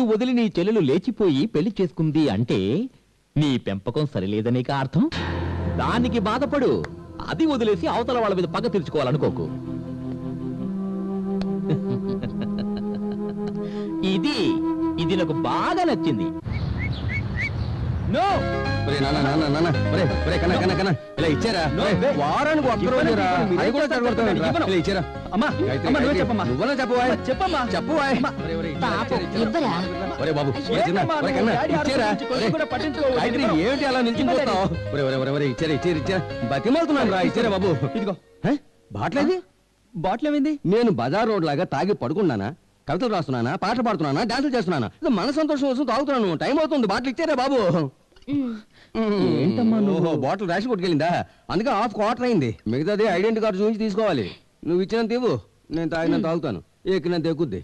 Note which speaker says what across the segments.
Speaker 1: వదిలి నీ చెల్లెలు లేచిపోయి పెళ్లి చేసుకుంది అంటే నీ పెంపకం సరిలేదనే అర్థం దానికి బాధపడు అది వదిలేసి అవతల వాళ్ళ మీద పగ తీర్చుకోవాలనుకోకు ఇది ఇది నాకు బాగా నచ్చింది నో
Speaker 2: ఒరే నాన్న నాన్న నాన్న ఒరే ఒరే కన్నా కన్నా కన్నా ఇలా ఇచ్చారా ఒరే, వారానికి ఒక్క రోజురా అది కూడా తగ్గొడతావేంట్రా? ఇలా ఇచ్చారా
Speaker 3: అమ్మా
Speaker 2: గాయత్రి,
Speaker 3: అమ్మా, నువ్వే
Speaker 2: గాయత్రి,
Speaker 3: చెప్పమ్మా
Speaker 2: నువ్వన్నా చెప్పవా
Speaker 3: చెప్పమ్మా
Speaker 2: చెప్పవా ఒరే, ఒరే, ఇచ్చారా,
Speaker 4: పాపం,
Speaker 2: ఇచ్చారా, ఇచ్చారా.
Speaker 4: ఇవ్వరా?
Speaker 2: ఒరే బాబు ఒరే చిన్న,
Speaker 3: ఏంటమ్మా,
Speaker 2: ఒరే
Speaker 3: నువ్వు
Speaker 2: కన్నా,
Speaker 3: డాడీ
Speaker 2: ఇచ్చారా
Speaker 3: ఆరోగ్యం గురించి
Speaker 2: ఒరే,
Speaker 3: కూడా పట్టించుకోవద్దు.
Speaker 2: గాయత్రి,
Speaker 3: ఇవ్వలేదు.
Speaker 2: ఏమిటి అలా నిల్చుకుపోతావు ఒరే ఒరే ఒరే ఒరే ఇచ్చారా ఇచ్చారు ఇచ్చారా బతిమాలుతున్నాను రా ఇచ్చారా బాబు
Speaker 3: ఇదిగో
Speaker 2: హే? బాట్లేది
Speaker 3: బాటిల్ ఏమైంది
Speaker 2: నేను బజార్ రోడ్ లాగా తాగి పడుకున్నానా కవితలు రాస్తున్నానా పాటలు పాడుతున్నానా డాన్సులు చేస్తున్నానా ఇది మన సంతోషం కోసం తాగుతున్నాను టైం అవుతుంది బాటిల్ ఇచ్చారా బాబు
Speaker 3: ఏంటమ్మా నువ్వు?
Speaker 2: ఓహో, బాటిల్ ర్యాష్ కొట్టుకెళ్ళిందా అందుకే హాఫ్ క్వార్టర్ అయింది మిగతాది ఐడెంటి కార్డు చూపించి తీసుకోవాలి నువ్వు ఇచ్చినంత ఇవ్వు నేను తాగినంత తాగుతాను ఎక్కినంత ఎక్కుద్ది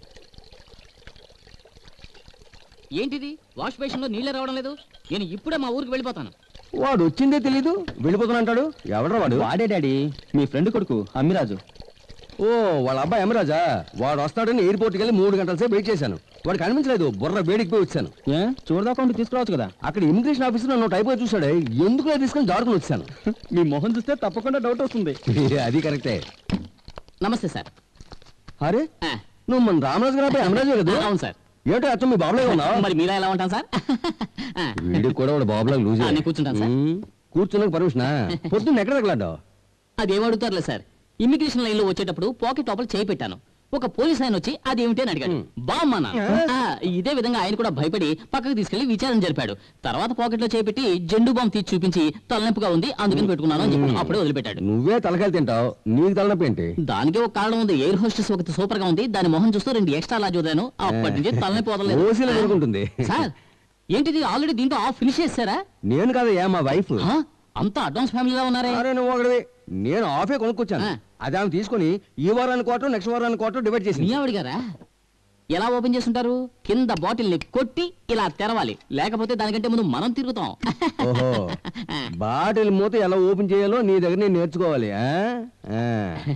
Speaker 4: ఏంటిది వాష్ బేసిన్ లో నీళ్ళే రావడం లేదు నేను ఇప్పుడే మా ఊరికి వెళ్ళిపోతాను
Speaker 2: వాడు వచ్చిందే తెలీదు వెళ్ళిపోతున్నా అంటాడు ఎవడరా వాడు
Speaker 3: వాడే డాడీ మీ ఫ్రెండ్ కొడుకు అమ్మిరాజు
Speaker 2: ఓ వాళ్ళ అబ్బాయి యమరాజా వాడు వస్తాడని ఎయిర్పోర్ట్కి వెళ్ళి మూడు గంటల సేపు వెయిట్ చేశాను వాడు కనిపించలేదు బుర్ర వేడికి పోయి వచ్చాను
Speaker 3: ఏ చూడదాకా ఉండి తీసుకురావచ్చు కదా
Speaker 2: అక్కడ ఇమిగ్రేషన్ ఆఫీసర్ నన్ను టైప్ చూశాడు ఎందుకు తీసుకొని దాడుకుని వచ్చాను
Speaker 3: మీ మొహం చూస్తే తప్పకుండా డౌట్ వస్తుంది
Speaker 2: అది కరెక్టే
Speaker 4: నమస్తే సార్
Speaker 2: అరే
Speaker 4: ఆ,
Speaker 2: నువ్వు మన రామరాజు గారు అబ్బాయి యమరాజే కదా
Speaker 4: అవును సార్
Speaker 2: ఏంటో అచ్చం మీ బాబులే ఉన్నావు
Speaker 4: మరి మీలా ఎలా ఉంటాను సార్ ఆ,
Speaker 2: వీడికి కూడా వాడు బాబులా లూజ్
Speaker 4: ఆ, నేను కూర్చుంటాను సార్.
Speaker 2: కూర్చున్నాక పర్మిషనా పొద్దున్న ఎక్కడ తగలాడ్డావు
Speaker 4: అదేం అడుగుతారులే సార్ ఇమిగ్రేషన్ లైన్ లో వచ్చేటప్పుడు పాకెట్ లోపల చేయి పెట్టాను ఒక పోలీస్ ఆయన వచ్చి అది ఏమిటి అని అడిగాడు బామ్మా ఇదే విధంగా ఆయన కూడా భయపడి పక్కకు తీసుకెళ్లి విచారణ జరిపాడు తర్వాత పాకెట్ లో చేపెట్టి జెండు బాంబు తీసి చూపించి తలనొప్పిగా ఉంది అందుకని పెట్టుకున్నాను అని చెప్పాను అప్పుడే వదిలిపెట్టాడు
Speaker 2: నువ్వే తలకాయలు తింటావు నీకు తలనొప్పి ఏంటి
Speaker 4: దానికి ఒక కారణం ఉంది ఎయిర్ హోస్టెస్ ఒకటి సూపర్ గా ఉంది దాని మొహం చూస్తూ రెండు ఎక్స్ట్రా లాజ్ వదిలాను అప్పటి నుంచి తలనొప్పి వదలలేదు
Speaker 2: ఓసీలో దొరుకుంటుంది
Speaker 4: సార్ ఏంటిది ఆల్రెడీ దీంట్లో ఆఫ్ ఫినిష్ చేస్తారా
Speaker 2: నేను కాదయ్యా మా వైఫ్
Speaker 4: ఆ? అంత అడ్వాన్స్ ఫ్యామిలీలో ఉన్నారే
Speaker 2: అరే నువ్వు ఒకటివి నేను ఆఫే కొనుక్కొచ్చాను
Speaker 4: ఆ.
Speaker 2: అది ఆమె తీసుకొని ఈ వారానికి కోట నెక్స్ట్ వారానికి కోట డివైడ్
Speaker 4: మీ
Speaker 2: చేసింది
Speaker 4: ఆవిడ గారా ఎలా ఓపెన్ చేస్తుంటారు కింద బాటిల్ ని కొట్టి ఇలా తెరవాలి లేకపోతే దానికంటే ముందు మనం తిరుగుతాం
Speaker 2: ఓహో బాటిల్ మూత ఎలా ఓపెన్ చేయాలో నీ దగ్గర నేను నేర్చుకోవాలి ఆ? ఆ.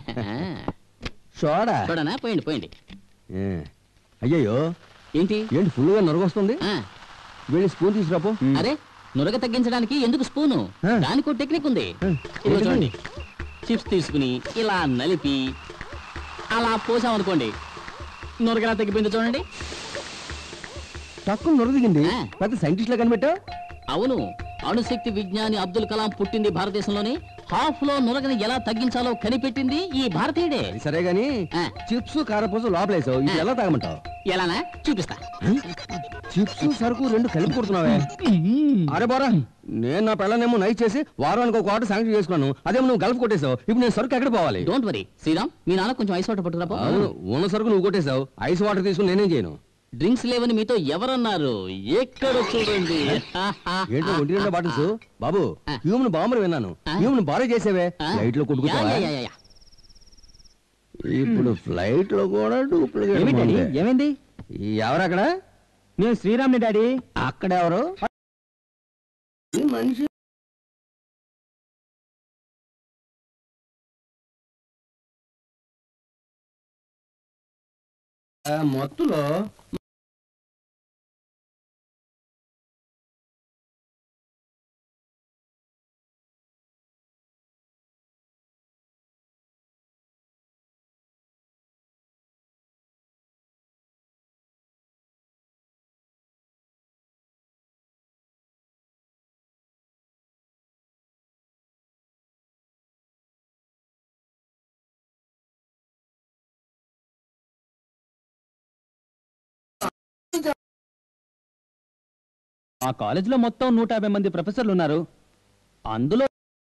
Speaker 2: సోడా
Speaker 4: చూడనా పోయండి పోయండి
Speaker 2: ఆ. అయ్యయ్యో
Speaker 4: ఏంటి
Speaker 2: ఏంటి ఫుల్గా నొరగొస్తుంది
Speaker 4: ఆ,
Speaker 2: వెళ్ళి స్పూన్ తీసుకురాపో
Speaker 4: అరే నురగ తగ్గించడానికి ఎందుకు స్పూను
Speaker 2: ఆ.
Speaker 4: దానికి టెక్నిక్ ఉంది
Speaker 2: ఆ,
Speaker 4: ఇదిగో
Speaker 2: ఏంటిది?
Speaker 4: చూడండి చిప్స్ తీసుకుని ఇలా నలిపి అలా పోసామనుకోండి నురగలా తగ్గిపోయింది చూడండి
Speaker 2: తక్కువ నొర దిగింది
Speaker 4: ఆ.
Speaker 2: పెద్ద సైంటిస్ట్ లా కనిపెట్టా
Speaker 4: అవును అణుశక్తి విజ్ఞాని అబ్దుల్ కలాం పుట్టింది భారతదేశంలోనే హాఫ్ లో నురగని ఎలా తగ్గించాలో కనిపెట్టింది ఈ భారతీయుడే
Speaker 2: అది సరే గాని
Speaker 4: ఆ.
Speaker 2: చిప్స్ కారపూస లోపలేసావు ఇది
Speaker 4: ఆ.
Speaker 2: ఎలా తాగమంటావు
Speaker 4: ఎలానా చూపిస్తా
Speaker 2: చిప్స్ సరుకు రెండు కలిపి కొడుతున్నావే అరే బోరా నేను నా పిల్లనేమో నైట్ చేసి వారానికి ఒక ఆర్డర్ శాంక్షన్ చేసుకున్నాను అదేమో నువ్వు గల్ఫ్ కొట్టేశావు ఇప్పుడు నేను సరుకు ఎక్కడ పోవాలి
Speaker 4: డోంట్ వరీ శ్రీరామ్ మీ నాన్న కొంచెం ఐస్ వాటర్ పట్టుకురా పో.
Speaker 2: అవును ఉన్న సరుకు నువ్వు కొట్టేశావు ఐస్ వాటర్ తీసుకుని నేనేం చేయను
Speaker 4: డ్రింక్స్ లేవని మీతో ఎవరన్నారు ఎక్కడ చూడండి
Speaker 2: ఏంటో ఒంటి నిండా బాటిల్స్ బాబు
Speaker 4: ఆ.
Speaker 2: హ్యూమన్ బాంబర్ విన్నాను
Speaker 4: ఆ.
Speaker 2: హ్యూమన్ బారే చేసేవే
Speaker 4: ఆ?
Speaker 2: ఫ్లైట్ లో కొట్టుకుంటావా
Speaker 4: యా, యా, యా, యా.
Speaker 2: ఇప్పుడు ఫ్లైట్ లో కూడా డూప్లికేట్
Speaker 3: ఏమి డాడీ
Speaker 2: ఉంది.
Speaker 3: ఏమైంది
Speaker 2: ఎవరక్కడ
Speaker 3: నేను శ్రీరామ్ని డాడీ
Speaker 2: అక్కడ ఎవరు ఈ మనిషి ఆ, మత్తులో
Speaker 3: ఆ కాలేజీలో మొత్తం నూట యాభై మంది ప్రొఫెసర్లు ఉన్నారు అందులో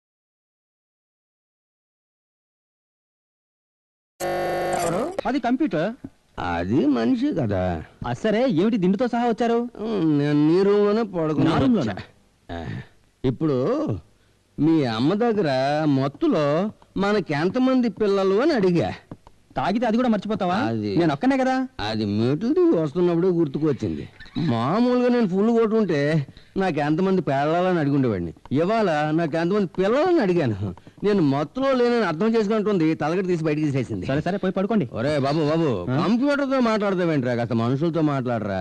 Speaker 3: అది కంప్యూటర్
Speaker 2: అది మనిషి కదా
Speaker 3: ఆ సరే ఏమిటి దిండుతో సహా వచ్చారు
Speaker 2: ఉమ్, నేను నీ రూమ్లోనే
Speaker 3: నా
Speaker 2: పడుకున్నా
Speaker 3: రూమ్లోనా?
Speaker 2: ఇప్పుడు మీ అమ్మ దగ్గర మత్తులో మనకి ఎంతమంది పిల్లలు అని అడిగా
Speaker 3: తాగితే అది కూడా మర్చిపోతావా
Speaker 2: అది-
Speaker 3: నేను ఒక్కనే కదా
Speaker 2: అది మెట్లు దిగి వస్తున్నప్పుడే గుర్తుకొచ్చింది మామూలుగా నేను ఫుల్ కొట్టుంటే నాకు ఎంతమంది పిల్లలని అడిగుండేవాడిని ఇవాళ నాకు ఎంతమంది పిల్లలని అడిగాను నేను మత్తులో లేనని అర్థం చేసుకుంటుంది తలగటి తీసి బయటికి తీసేసింది
Speaker 3: సరే సరే పోయి పడుకోండి
Speaker 2: ఒరే బాబు బాబు కంప్యూటర్తో మాట్లాడతావేంట్రా కాస్త మనుషులతో మాట్లాడరా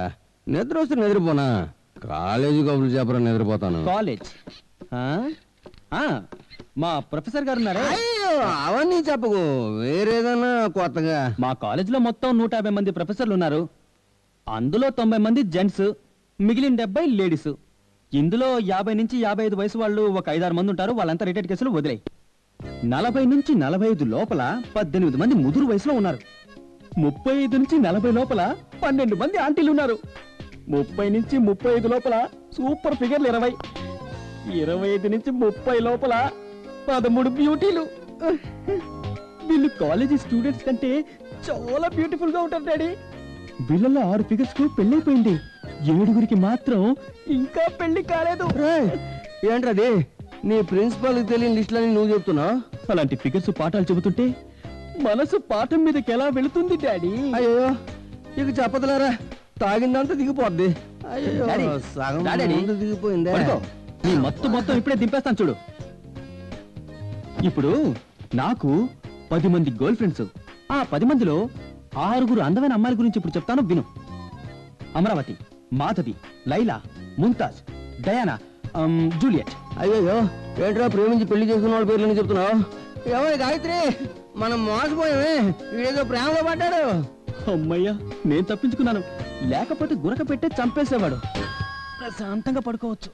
Speaker 2: నిద్ర వస్తే నిద్రపోనా కాలేజీ కబుర్లు చెప్పరా నిద్రపోతాను
Speaker 3: కాలేజ్ ఆ? ఆ, మా ప్రొఫెసర్ గారు ఉన్నారే
Speaker 2: అయ్యో అవన్నీ చెప్పకు వేరేదన్నా కొత్తగా
Speaker 3: మా కాలేజీలో మొత్తం నూట యాభై మంది ప్రొఫెసర్లు ఉన్నారు అందులో తొంభై మంది జెంట్స్ మిగిలిన డెబ్బై లేడీస్ ఇందులో యాభై నుంచి యాభై ఐదు వయసు వాళ్ళు ఒక ఐదారు మంది ఉంటారు వాళ్ళంతా రిటైర్డ్ కేసులు వదిలే నలభై నుంచి నలభై ఐదు లోపల పద్దెనిమిది మంది ముదురు వయసులో ఉన్నారు ముప్పై ఐదు నుంచి నలభై లోపల పన్నెండు మంది ఆంటీలు ఉన్నారు ముప్పై నుంచి ముప్పై ఐదు లోపల సూపర్ ఫిగర్లు ఇరవై ఇరవై ఐదు నుంచి ముప్పై లోపల పదమూడు బ్యూటీలు వీళ్ళు కాలేజీ స్టూడెంట్స్ కంటే చాలా బ్యూటిఫుల్ గా ఉంటారు డాడీ వీళ్ళలో ఆరు ఫిగర్స్ కు పెళ్ళైపోయింది ఏడుగురికి మాత్రం ఇంకా పెళ్లి కాలేదు
Speaker 2: రేయ్, ఏంట్రది నీ ప్రిన్సిపల్ తెలియని లిస్టులని నువ్వు చెప్తున్నావు
Speaker 3: అలాంటి ఫిగర్స్ పాఠాలు చెబుతుంటే మనసు పాఠం మీదకి ఎలా వెళుతుంది డాడీ
Speaker 2: అయ్యో ఇక చెప్పదులేరా తాగిందంతా దిగిపోద్ది అయ్యో
Speaker 3: డాడీ,
Speaker 2: సగం
Speaker 3: డాడీ,
Speaker 2: ముందు దిగిపోయిందే
Speaker 3: పడుకో నీ మొత్తం మొత్తం ఇప్పుడే దింపేస్తాను చూడు ఇప్పుడు నాకు పది మంది గర్ల్ ఫ్రెండ్స్ ఆ పది మందిలో ఆరుగురు అందమైన అమ్మాయిల గురించి ఇప్పుడు చెప్తాను విను Amaravati Madhavi Laila Mumtaz Diana um, Juliet
Speaker 2: అయ్యో ఏంట్రా ప్రేమించి పెళ్లి చేసుకున్న వాళ్ళ పేర్లని చెప్తున్నావు ఏమో గాయత్రి మనం మోసపోయామే వీడేదో ప్రేమలో పడ్డాడు
Speaker 3: అమ్మయ్యా నేను తప్పించుకున్నాను లేకపోతే గురక పెట్టే చంపేసేవాడు ప్రశాంతంగా పడుకోవచ్చు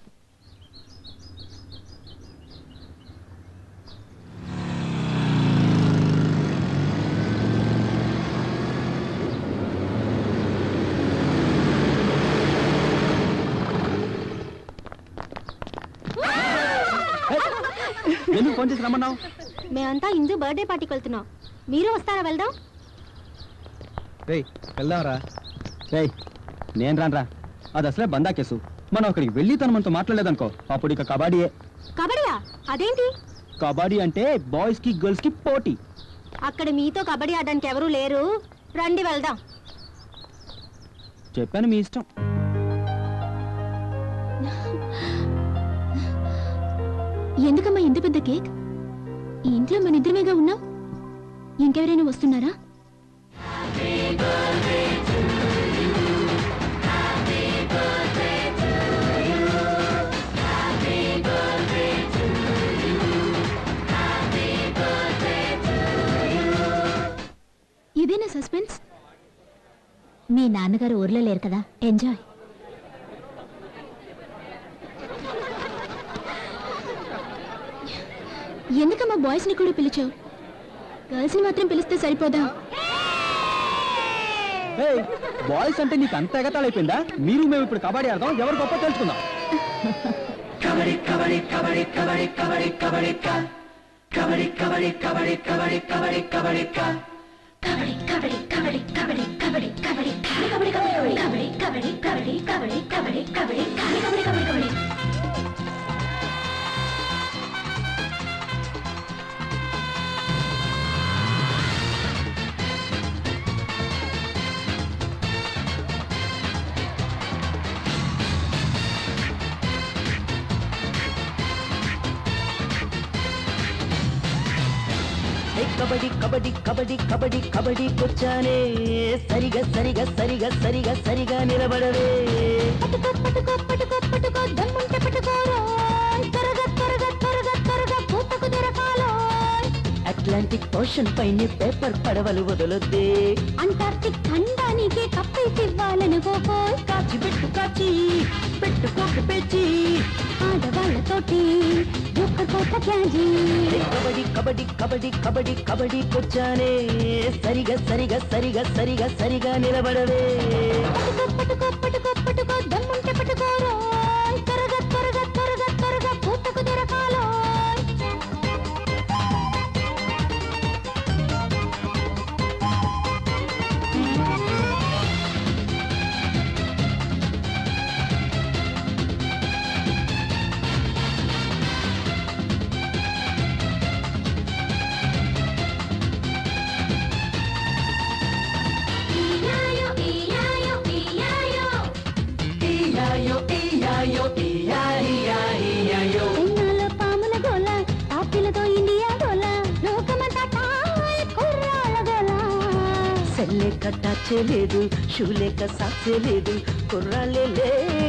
Speaker 3: ఎందుకు ఫోన్ చేసి రమ్మన్నావు
Speaker 5: మేమంతా ఇందు బర్త్డే పార్టీకి వెళ్తున్నాం మీరు వస్తారా వెళ్దాం
Speaker 3: వెళ్దాంరా రేయ్ నేను రానరా అది అసలే బందా కేసు మనం అక్కడికి వెళ్ళి తను మనతో మాట్లాడలేదనుకో అప్పుడు ఇక కబడ్డీయే
Speaker 5: కబడ్డీయా అదేంటి
Speaker 3: కబడ్డీ అంటే బాయ్స్ కి గర్ల్స్ కి పోటీ
Speaker 5: అక్కడ మీతో కబడ్డీ ఆడడానికి ఎవరూ లేరు రండి వెళ్దాం
Speaker 3: చెప్పాను మీ ఇష్టం
Speaker 5: ఎందుకమ్మా ఇంత పెద్ద కేక్ ఈ ఇంట్లో మన ఇద్దరమేగా ఉన్నాం ఇంకెవరైనా వస్తున్నారా ఇదేనా సస్పెన్స్ మీ నాన్నగారు ఊర్లో లేరు కదా ఎంజాయ్ ఎందుకమ్మా బాయ్స్ ని కూడా పిలిచావు గర్ల్స్ ని మాత్రం పిలిస్తే సరిపోదా
Speaker 3: బాయ్స్ అంటే నీకు అంత ఎగతాళైపోయిందా మీరు మేము ఇప్పుడు కబడ్డీ ఆడదాం ఎవరు గొప్ప తెలుసుకుందాం
Speaker 6: హే కబడ్డీ కబడ్డీ కబడ్డీ కబడ్డీ కబడ్డీ కొచ్చానే సరిగా సరిగా సరిగా సరిగా సరిగా నిలబడవే
Speaker 5: పట్టుకో పట్టుకో పట్టుకో పట్టుకో దమ్ముంటే పట్టుకోరోయ్ త్వరగా త్వరగా త్వరగా త్వరగా పూతకు దొరకాలోయ్
Speaker 6: అట్లాంటిక్ ఓషన్ పైన పేపర్ పడవలు వదలొద్దే
Speaker 5: అంటార్టిక్ ఖండానికి కప్పేసి ఇవ్వాలనుకోపోయ్
Speaker 6: కాచి పెట్టు కాచి పెట్టుకోక పెంచి
Speaker 5: ఆడవాళ్ళతోటి ఒక్క కోట క్యాజీ
Speaker 6: హే కబడ్డీ కబడ్డీ కబడ్డీ కబడ్డీ కబడ్డీ కొచ్చానే సరిగా సరిగా సరిగా సరిగా సరిగా నిలబడవే
Speaker 5: పట్టుకో పట్టుకో పట్టుకో పట్టుకో దమ్ముంటే పట్టుకోరోయ్ త్వరగా త్వరగా త్వరగా త్వరగా పూతకు దొరకాలోయ్ ఈయాయో ఈయాయో ఈయాయో ఎన్నాళ్ళ పాముల గోల ఆపిలతో ఇండియా గోల లోకమంతా టాయ్ కుర్రాళ్ళ గోల
Speaker 6: సెల్లె కట్ట వాచే లేదు షూ లేక సాక్సే లేదు కుర్రాళ్ళే లే